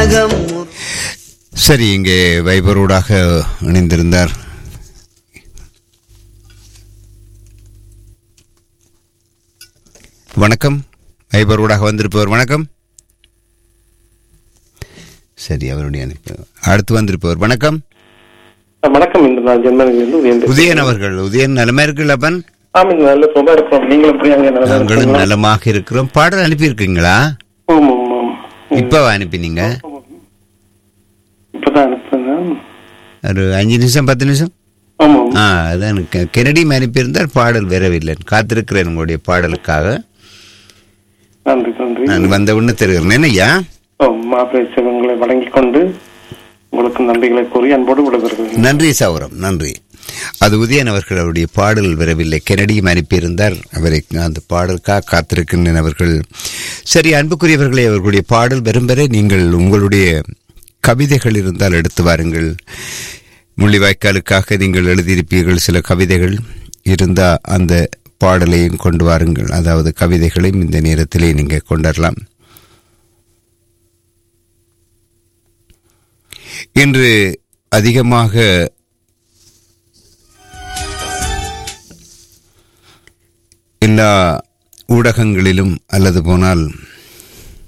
உலகம் சரி இங்கே வைபரோடாக இணைந்திருந்தார் வணக்கம் வைபரோடாக வந்திருப்பவர் வணக்கம் சரி அவருடைய அனுப்பி அடுத்து வந்திருப்பவர் வணக்கம் வணக்கம் இன்று நான் ஜெர்மனியிலிருந்து உதயன் பேசுகிறேன். உதயன் அவர்கள் உதயன் நலமா இருக்குல்ல அப்பன் ஆமா இங்க நல்ல சுபா இருக்கிறோம் நீங்களும் எப்படி அங்க நல்லா நாங்களும் இருக்கீங்களா? நலமாக இருக்கிறோம் பாடல் அனுப்பியிருக்கீங்களா ஆமா ஆமா ஆமா. இப்ப அனுப்பினீங்க இப்பதான் அனுப்புனேன் ஒரு அஞ்சு நிமிஷம் பத்து நிமிஷம் ஆமா ஆமா. ஆ அதான் கெ- கெனடி அனுப்பியிருந்தார் பாடல் வரவில்லை காத்திருக்கிறேன் உங்களுடைய பாடலுக்காக நன்றி நன்றி நான் வந்த உடனே தருகிறேன் என்னய்யா ஓ, மாப்பிள்ளை சிவங்களை வழங்கிக் கொண்டு உங்களுக்கு நன்றிகளை கூறி அன்போடு விடைபெறுகிறேன் நன்றி சௌரம் நன்றி அது உதயன் அவர்கள் அவருடைய பாடல் வரவில்லை கெனடியும் அனுப்பியிருந்தார் அவரை அந்த பாடலுக்காக காத்திருக்கின்றன அவர்கள் சரி அன்புக்குரியவர்களே அவர்களுடைய பாடல் வரும் வரை நீங்கள் உங்களுடைய கவிதைகள் இருந்தால் எடுத்து வாருங்கள் முள்ளிவாய்க்காலுக்காக நீங்கள் எழுதியிருப்பீர்கள் சில கவிதைகள் இருந்தா அந்த பாடலையும் கொண்டு வாருங்கள் அதாவது கவிதைகளையும் இந்த நேரத்திலே நீங்கள் கொண்டாடலாம் இன்று அதிகமாக எல்லா ஊடகங்களிலும் அல்லது போனால்